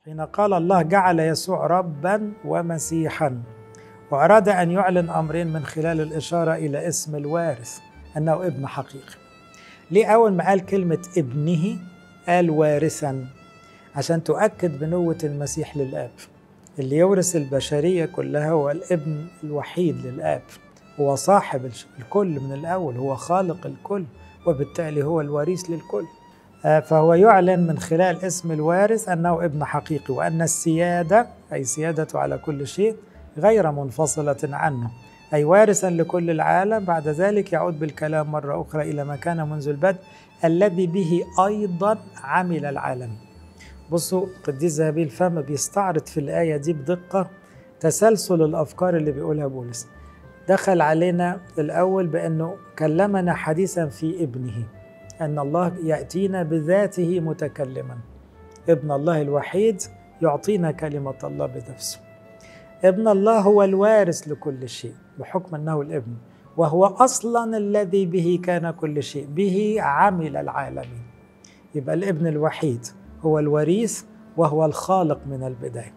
حين قال الله جعل يسوع ربا ومسيحا وأراد أن يعلن أمرين من خلال الإشارة إلى اسم الوارث أنه ابن حقيقي ليه أول ما قال كلمة ابنه قال وارثا عشان تؤكد بنوة المسيح للآب اللي يورث البشرية كلها هو الابن الوحيد للآب هو صاحب الكل من الأول هو خالق الكل وبالتالي هو الوريث للكل فهو يعلن من خلال اسم الوارث أنه ابن حقيقي وأن السيادة أي سيادته على كل شيء غير منفصلة عنه أي وارثا لكل العالم بعد ذلك يعود بالكلام مرة أخرى إلى ما كان منذ البدء الذي به أيضا عمل العالم بصوا قديس ذهبي الفم بيستعرض في الآية دي بدقة تسلسل الأفكار اللي بيقولها بولس دخل علينا الأول بأنه كلمنا حديثا في ابنه أن الله يأتينا بذاته متكلما ابن الله الوحيد يعطينا كلمة الله بنفسه ابن الله هو الوارث لكل شيء بحكم أنه الابن وهو أصلا الذي به كان كل شيء به عمل العالمين يبقى الابن الوحيد هو الوريث وهو الخالق من البداية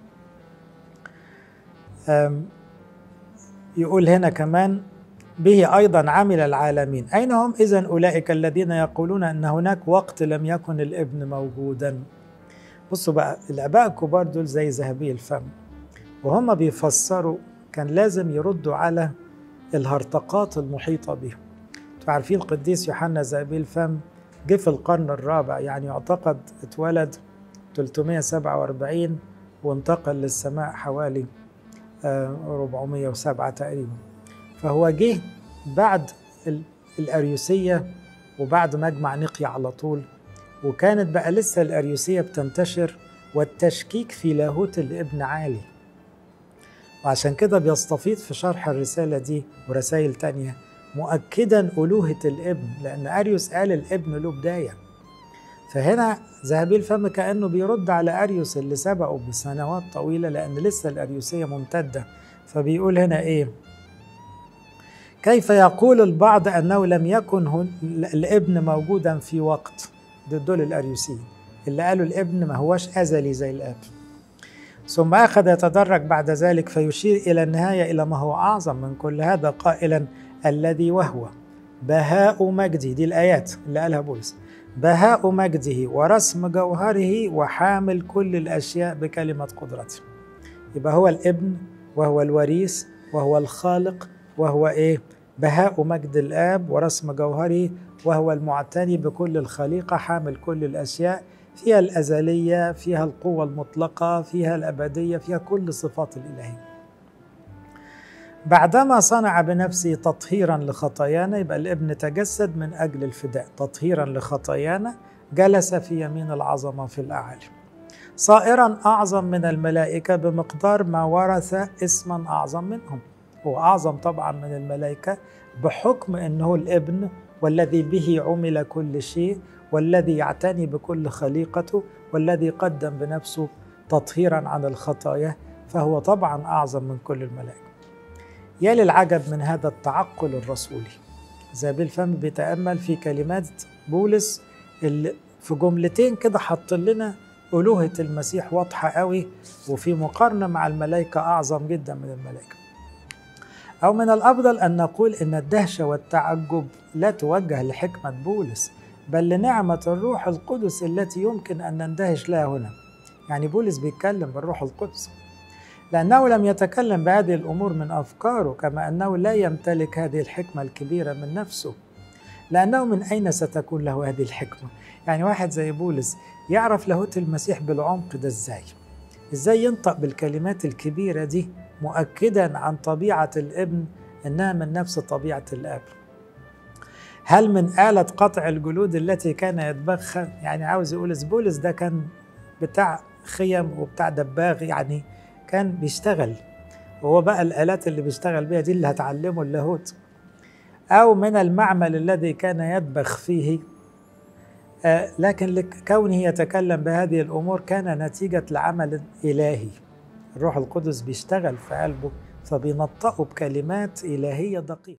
يقول هنا كمان به أيضا عمل العالمين أين هم إذن أولئك الذين يقولون أن هناك وقت لم يكن الابن موجودا بصوا بقى الآباء الكبار دول زي ذهبي الفم وهم بيفسروا كان لازم يردوا على الهرطقات المحيطة بهم انتوا عارفين القديس يوحنا ذهبي الفم جه في القرن الرابع يعني يعتقد اتولد 347 وانتقل للسماء حوالي 407 تقريبا فهو جه بعد الأريوسية وبعد مجمع نقيا على طول وكانت بقى لسه الأريوسية بتنتشر والتشكيك في لاهوت الابن عالي وعشان كده بيستفيض في شرح الرسالة دي ورسائل تانية مؤكدا ألوهة الابن لأن أريوس قال الابن له بداية فهنا ذهبي الفم كأنه بيرد على أريوس اللي سبقه بسنوات طويلة لأن لسه الأريوسية ممتدة فبيقول هنا إيه كيف يقول البعض أنه لم يكن الابن موجودا في وقت دول الأريوسيين اللي قالوا الابن ما هوش أزلي زي الآب ثم أخذ يتدرج بعد ذلك فيشير إلى النهاية إلى ما هو أعظم من كل هذا قائلا الذي وهو بهاء مجده دي الآيات اللي قالها بولس بهاء مجده ورسم جوهره وحامل كل الأشياء بكلمة قدرته يبقى هو الابن وهو الوريث وهو الخالق وهو إيه بهاء مجد الآب ورسم جوهره وهو المعتني بكل الخليقة حامل كل الأشياء فيها الأزلية فيها القوة المطلقة فيها الأبدية فيها كل صفات الإلهية بعدما صنع بنفسه تطهيرا لخطايانا يبقى الابن تجسد من أجل الفداء تطهيرا لخطايانا جلس في يمين العظمة في الأعالي صائرا أعظم من الملائكة بمقدار ما ورث اسما أعظم منهم هو أعظم طبعا من الملائكة بحكم أنه الابن والذي به عمل كل شيء والذي يعتني بكل خليقته والذي قدم بنفسه تطهيرا عن الخطايا فهو طبعا أعظم من كل الملائكة يا للعجب من هذا التعقل الرسولي زابيل الفم بيتأمل في كلمات بولس اللي في جملتين كده حط لنا ألوهة المسيح واضحة قوي وفي مقارنة مع الملائكة أعظم جدا من الملائكة أو من الأفضل أن نقول إن الدهشة والتعجب لا توجه لحكمة بولس بل لنعمة الروح القدس التي يمكن أن نندهش لها هنا يعني بولس بيتكلم بالروح القدس لأنه لم يتكلم بهذه الأمور من أفكاره كما أنه لا يمتلك هذه الحكمة الكبيرة من نفسه لأنه من أين ستكون له هذه الحكمة يعني واحد زي بولس يعرف لاهوت المسيح بالعمق ده إزاي إزاي ينطق بالكلمات الكبيرة دي مؤكدا عن طبيعة الابن إنها من نفس طبيعة الأب هل من آلة قطع الجلود التي كان يدبغها يعني عاوز يقول بولس ده كان بتاع خيم وبتاع دباغ يعني كان بيشتغل وهو بقى الآلات اللي بيشتغل بيها دي اللي هتعلمه اللاهوت أو من المعمل الذي كان يدبخ فيه آه لكن لكونه يتكلم بهذه الأمور كان نتيجة لعمل إلهي الروح القدس بيشتغل في قلبه فبينطقه بكلمات إلهية دقيقة